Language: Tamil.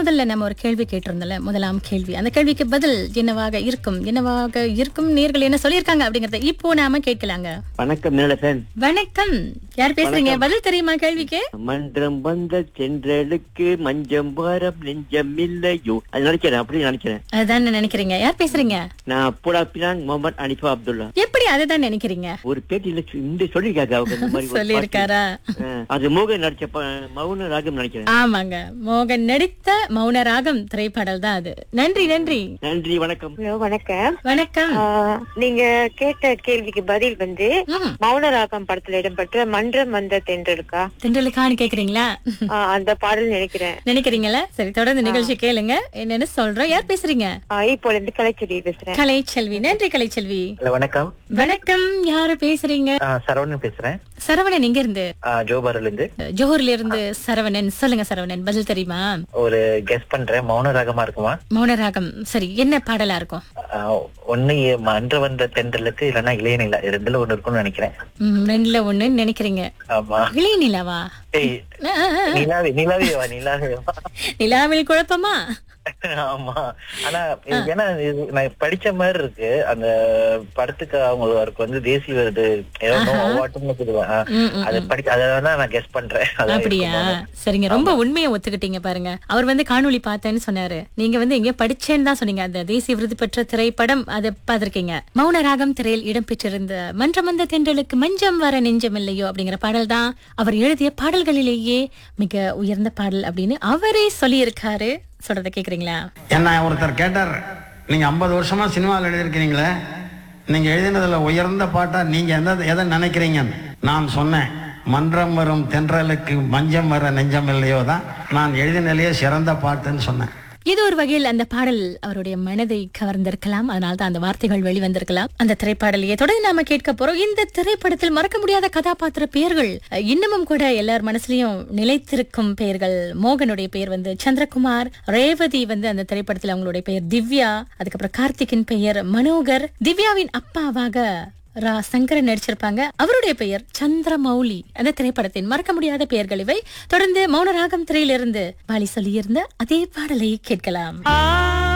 முதல்ல நம்ம ஒரு கேள்வி கேட்டிருந்தோம்ல முதலாம் கேள்வி அந்த கேள்விக்கு பதில் என்னவாக இருக்கும் என்னவாக இருக்கும் நேர்கள் என்ன சொல்லியிருக்காங்க அப்படிங்கறத இப்போ நாம கேட்கலாங்க வணக்கம் நீலசன் வணக்கம் யார் பேசுறீங்க பதில் தெரியுமா கேள்விக்கு மன்றம் வந்த சென்றலுக்கு மஞ்சம் வாரம் நெஞ்சம் இல்லையோ அது நினைக்கிறேன் அப்படி நினைக்கிறேன் அதுதான் நினைக்கிறீங்க யார் பேசுறீங்க நான் அப்போடா பினாங் முகமது அனிஃபா அப்துல்லா எப்படி அதுதான் நினைக்கிறீங்க ஒரு பேட்டியில சு- இந்த சொல்லிருக்காங்க அவங்க இந்த மாதிரி ஒரு சொல்லி இருக்காரா பாட்டு. ஆ, அது மோகன் நடிச்ச ப- மௌன ராகம் நினைக்கிறேன் ஆமாங்க மோகன் நடித்த மௌனராகம் திரைப்படல் தான் அது நன்றி நன்றி நன்றி வணக்கம் ஹலோ வணக்கம் வணக்கம் ஆஹ், நீங்க கேட்ட கேள்விக்கு பதில் வந்து ம், மௌனராகம் படத்துல இடம்பெற்ற மன்றம் வந்த தென்றலுக்கா திண்டலுக்கான்னு கேக்குறீங்களா ஆஹ், அந்த பாடல் நினைக்கிறேன் நினைக்கிறீங்களா சரி தொடர்ந்து நிகழ்ச்சி கேளுங்க என்னன்னு சொல்றோம் யார் பேசுறீங்க ஆஹ், இப்போ இருந்து கலைச்செடி பேசுறேன் கலைச்செல்வி நன்றி கலைச்செல்வி ஹலோ வணக்கம் வணக்கம் யாரு பேசுறீங்க ஆ, சரவணன் பேசுறேன் சரவணன் எங்க இருந்து ஆ, ஜோபாரில இருந்து ஜோஹர்ல இருந்து சரவணன் சொல்லுங்க சரவணன் பதில் தெரியுமா ஒரு கெஸ் பண்றேன் மௌன ராகமா இருக்குமா மௌனராகம் சரி என்ன பாடலா இருக்கும் ஆ, ஒண்ணு எ- மன்ற வந்த தென்றலுக்கு இல்லைன்னா இளையநிலா இது ரெண்டுல ஒண்ணு இருக்கும்னு நினைக்கிறேன் ம், ரெண்டுல ஒண்ணு நினைக்கிறீங்க ஆமா இளைய நிலாவா ஏய் நிலாவே நிலாவேவா நிலாவேவா நிலாவில் குழப்பமா ஆமா ஆனா இது ஏன்னா இது நான் படிச்ச மாதிரி இருக்கு அந்த படத்துக்கு அவங்களுக்கு வந்து தேசிய விருது ஏதோ அவார்டுன்னு சொல்லுவேன் ஆ, ம், ம், அது படி அதை வேணா நான் கெஸ் பண்றேன் அதான் அப்படியா இருக்குமோன்னு. சரிங்க ரொம்ப உண்மையை ஒத்துக்கிட்டீங்க பாருங்க அவர் வந்து காணொளி பார்த்தேன்னு சொன்னாரு நீங்க வந்து எங்கேயோ படிச்சேன்னு தான் சொன்னீங்க அந்த தேசிய விருது பெற்ற திரைப்படம் அதை பார்த்திருக்கீங்க மௌனராகம் திரையில் இடம்பெற்றிருந்த மன்றமந்த தென்றலுக்கு மஞ்சம் வர நெஞ்சம் இல்லையோ அப்படிங்கிற பாடல் தான் அவர் எழுதிய பாடல்களிலேயே மிக உயர்ந்த பாடல் அப்படின்னு அவரே சொல்லியிருக்காரு சொல்றத கேக்குறீங்களா என்ன ஒருத்தர் கேட்டார் நீங்க ஐம்பது வருஷமா சினிமாவில் எழுதியிருக்கிறீங்களே நீங்க எழுதினதுல உயர்ந்த பாட்டா நீங்க எந்த எதை நினைக்கிறீங்க நான் சொன்னேன் மன்றம் வரும் தென்றலுக்கு மஞ்சம் வர நெஞ்சம் இல்லையோ தான் நான் எழுதினாலேயே சிறந்த பாட்டுன்னு சொன்னேன் இது ஒரு வகையில் அந்த பாடல் அவருடைய மனதை கவர்ந்திருக்கலாம் அதனால தான் அந்த வார்த்தைகள் வெளிவந்திருக்கலாம் அந்த திரைப்பாடலையே தொடர்ந்து நாம கேட்க போறோம் இந்த திரைப்படத்தில் மறக்க முடியாத கதாபாத்திர பெயர்கள் அஹ், இன்னமும் கூட எல்லார் மனசுலயும் நிலைத்திருக்கும் பெயர்கள் மோகனுடைய பெயர் வந்து சந்திரகுமார் ரேவதி வந்து அந்த திரைப்படத்தில் அவங்களுடைய பெயர் திவ்யா அதுக்கப்புறம் கார்த்திக்கின் பெயர் மனோகர் திவ்யாவின் அப்பாவாக ரா சங்கரன் நடிச்சிருப்பாங்க அவருடைய பெயர் சந்திரமௌலி அந்த திரைப்படத்தின் மறக்க முடியாத பெயர்கள் இவை தொடர்ந்து மௌனராகம் திரையிலிருந்து வாலி சொல்லியிருந்த அதே பாடலை கேட்கலாம்